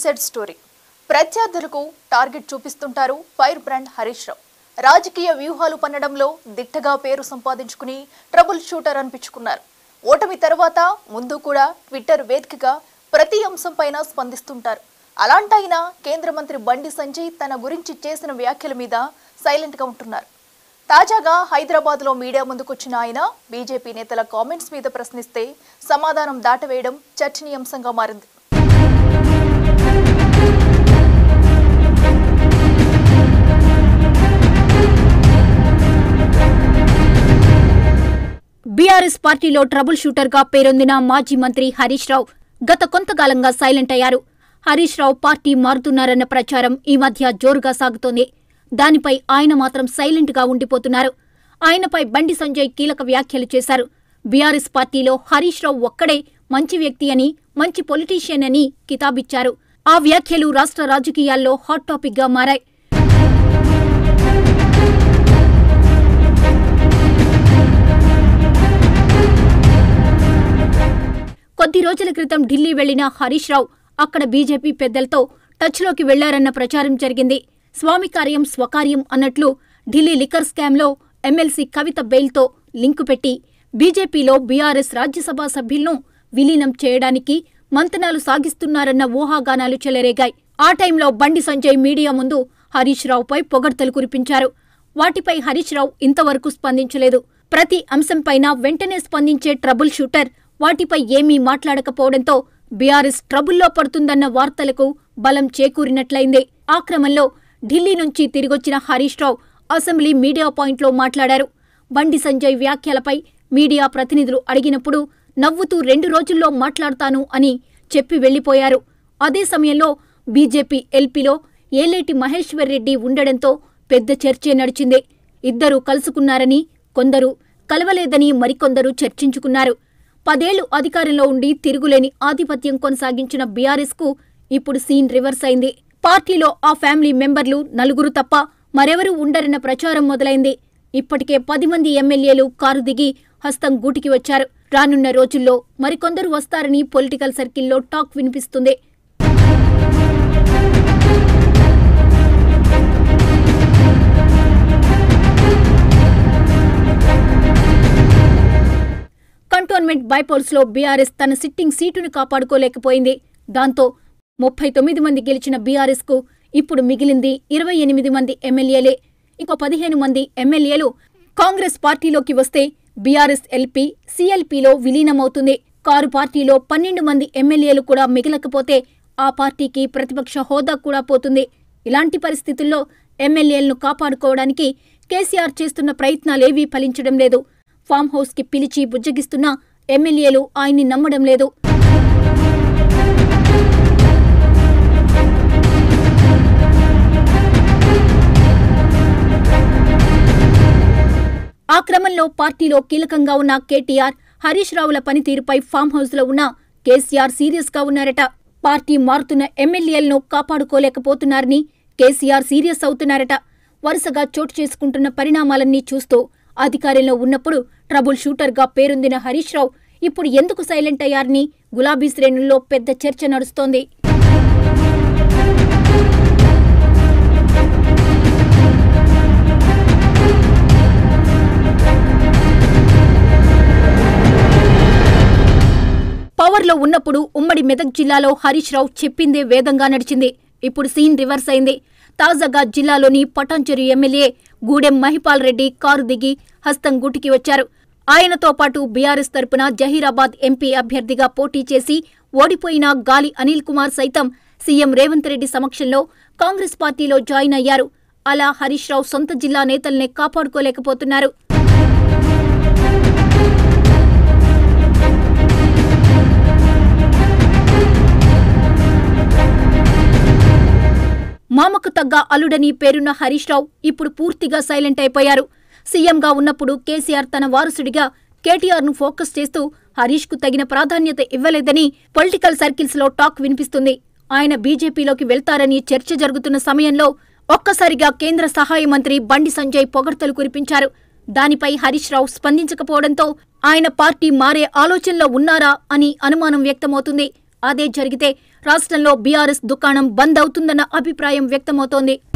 inside story ప్రత్యర్థులకు target చూపిస్తుంటారు fire brand Harish Rao రాజకీయ వ్యూహాలు పన్నడంలో దిట్టగా పేరు సంపాదించుకుని ట్రబుల్ షూటర్ అనిపించుకున్నారు ఓటమి తర్వాత ముందు కూడా ట్విట్టర్ వేదికగా ప్రతి అంశంపైన స్పందిస్తుంటారు అలాంటైనా కేంద్ర మంత్రి బండి సంజయ్ తన గురించి చేసిన వ్యాఖ్యల మీద సైలెంట్గా ఉంటున్నారు తాజాగా హైదరాబాద్లో మీడియా ముందుకొచ్చిన ఆయన బీజేపీ నేతల కామెంట్స్ మీద ప్రశ్నిస్తే సమాధానం దాటవేయడం చర్చనీయాంశంగా మారింది బీఆర్ఎస్ పార్టీలో ట్రబుల్ షూటర్ గా పేరొందిన మాజీ మంత్రి హరీష్ రావు గత కొంతకాలంగా సైలెంట్ అయ్యారు హరీష్ రావు పార్టీ మారుతున్నారన్న ప్రచారం ఈ మధ్య జోరుగా సాగుతోంది దానిపై ఆయన మాత్రం సైలెంట్ గా ఉండిపోతున్నారు ఆయనపై బండి సంజయ్ కీలక వ్యాఖ్యలు చేశారు బీఆర్ఎస్ పార్టీలో హరీష్ రావు ఒక్కడే మంచి వ్యక్తి అని మంచి పొలిటీషియన్ అని కితాబిచ్చారు ఆ వ్యాఖ్యలు రాష్ట్ర రాజకీయాల్లో హాట్ టాపిక్ గా మారాయి కొద్ది రోజుల క్రితం ఢిల్లీ వెళ్లిన హరీష్ రావు అక్కడ బీజేపీ పెద్దలతో టచ్లోకి వెళ్లారన్న ప్రచారం జరిగింది స్వామి కార్యం స్వకార్యం అన్నట్లు ఢిల్లీ లిక్కర్ స్కామ్లో ఎమ్మెల్సీ కవిత బెయిల్తో లింకు పెట్టి బీజేపీలో బీఆర్ఎస్ రాజ్యసభ సభ్యులను విలీనం చేయడానికి మంతనాలు సాగిస్తున్నారన్న ఊహాగానాలు చెలరేగాయి ఆ టైంలో బండి సంజయ్ మీడియా ముందు హరీష్ రావుపై పొగడ్తలు కురిపించారు వాటిపై హరీష్ రావు ఇంతవరకు స్పందించలేదు ప్రతి అంశంపైన వెంటనే స్పందించే ట్రబుల్ షూటర్ వాటిపై ఏమీ మాట్లాడకపోవడంతో బీఆర్ఎస్ ట్రబుల్లో పడుతుందన్న వార్తలకు బలం చేకూరినట్లయింది ఆ క్రమంలో ఢిల్లీ నుంచి తిరిగొచ్చిన హరీష్ రావు అసెంబ్లీ మీడియా పాయింట్లో మాట్లాడారు బండి సంజయ్ వ్యాఖ్యలపై మీడియా ప్రతినిధులు అడిగినప్పుడు నవ్వుతూ రెండు రోజుల్లో మాట్లాడతాను అని చెప్పి వెళ్లిపోయారు అదే సమయంలో బీజేపీ ఎల్పీలో ఏలేటి మహేశ్వర్ రెడ్డి ఉండడంతో పెద్ద చర్చే నడిచింది ఇద్దరూ కలుసుకున్నారని కొందరు కలవలేదని మరికొందరు చర్చించుకున్నారు పదేళ్లు అధికారంలో ఉండి తిరుగులేని ఆధిపత్యం కొనసాగించిన బీఆర్ఎస్ కు ఇప్పుడు సీన్ రివర్స్ అయింది పార్టీలో ఆ ఫ్యామిలీ మెంబర్లు నలుగురు తప్ప మరెవరూ ఉండరన్న ప్రచారం మొదలైంది ఇప్పటికే పది మంది ఎమ్మెల్యేలు కారు దిగి హస్తం గూటికి వచ్చారు రానున్న రోజుల్లో మరికొందరు వస్తారని పొలిటికల్ సర్కిల్లో టాక్ వినిపిస్తుంది కంటోన్మెంట్ బైపోల్స్ లో బీఆర్ఎస్ తన సిట్టింగ్ సీటును కాపాడుకోలేకపోయింది దాంతో ముప్పై తొమ్మిది మంది గెలిచిన బీఆర్ఎస్ కు ఇప్పుడు మిగిలింది ఇరవై ఎనిమిది మంది ఎమ్మెల్యేలే ఇంకో పదిహేను మంది ఎమ్మెల్యేలు కాంగ్రెస్ పార్టీలోకి వస్తే బీఆర్ఎస్ ఎల్పీ సీఎల్పీలో విలీనమవుతుంది కారు పార్టీలో పన్నెండు మంది ఎమ్మెల్యేలు కూడా మిగలకపోతే ఆ పార్టీకి ప్రతిపక్ష హోదా కూడా పోతుంది ఇలాంటి పరిస్థితుల్లో ఎమ్మెల్యేలను కాపాడుకోవడానికి కేసీఆర్ చేస్తున్న ప్రయత్నాలేవీ ఫలించడం లేదు ఫామ్ హౌస్ కి పిలిచి బుజ్జగిస్తున్నా ఎమ్మెల్యేలు ఆయన్ని నమ్మడం లేదు ఆ క్రమంలో పార్టీలో కీలకంగా ఉన్న కేటీఆర్ హరీష్ రావుల పనితీరుపై ఫామ్ హౌస్ లో ఉన్న కేసీఆర్ సీరియస్ గా ఉన్నారట పార్టీ మారుతున్న ఎమ్మెల్యేలను కాపాడుకోలేకపోతున్నారని కేసీఆర్ సీరియస్ అవుతున్నారట వరుసగా చోటు చేసుకుంటున్న పరిణామాలన్నీ చూస్తూ అధికారంలో ఉన్నప్పుడు ట్రబుల్ షూటర్గా పేరొందిన హరీష్ రావు ఇప్పుడు ఎందుకు సైలెంట్ అయ్యారని గులాబీ శ్రేణుల్లో పెద్ద చర్చ నడుస్తోంది పవర్లో ఉన్నప్పుడు ఉమ్మడి మెదక్ జిల్లాలో హరీష్ రావు చెప్పిందే వేదంగా నడిచింది ఇప్పుడు సీన్ రివర్స్ అయింది తాజాగా జిల్లాలోని పటాంచెరు ఎమ్మెల్యే గూడెం మహిపాల్ రెడ్డి కారు దిగి హస్తం గుటికి వచ్చారు ఆయనతో పాటు బీఆర్ఎస్ తరపున జహీరాబాద్ ఎంపీ అభ్యర్థిగా పోటీ చేసి ఓడిపోయిన గాలి అనిల్ కుమార్ సైతం సీఎం రేవంత్ రెడ్డి సమక్షంలో కాంగ్రెస్ పార్టీలో జాయిన్ అయ్యారు అలా హరీష్ రావు సొంత జిల్లా నేతల్నే కాపాడుకోలేకపోతున్నారు మామకు తగ్గ అల్లుడని పేరున్న హరీష్ రావు ఇప్పుడు పూర్తిగా సైలెంట్ అయిపోయారు సీఎంగా ఉన్నప్పుడు కేసీఆర్ తన వారసుడిగా కేటీఆర్ ను ఫోకస్ చేస్తూ హరీష్ కు తగిన ప్రాధాన్యత ఇవ్వలేదని పొలిటికల్ సర్కిల్స్ లో టాక్ వినిపిస్తుంది ఆయన బీజేపీలోకి వెళ్తారని చర్చ జరుగుతున్న సమయంలో ఒక్కసారిగా కేంద్ర సహాయ మంత్రి బండి సంజయ్ పొగడ్తలు కురిపించారు దానిపై హరీష్ రావు స్పందించకపోవడంతో ఆయన పార్టీ మారే ఆలోచనలో ఉన్నారా అని అనుమానం వ్యక్తమవుతుంది అదే జరిగితే రాష్ట్రంలో బీఆర్ఎస్ దుకాణం బంద్ అవుతుందన్న అభిప్రాయం వ్యక్తమవుతోంది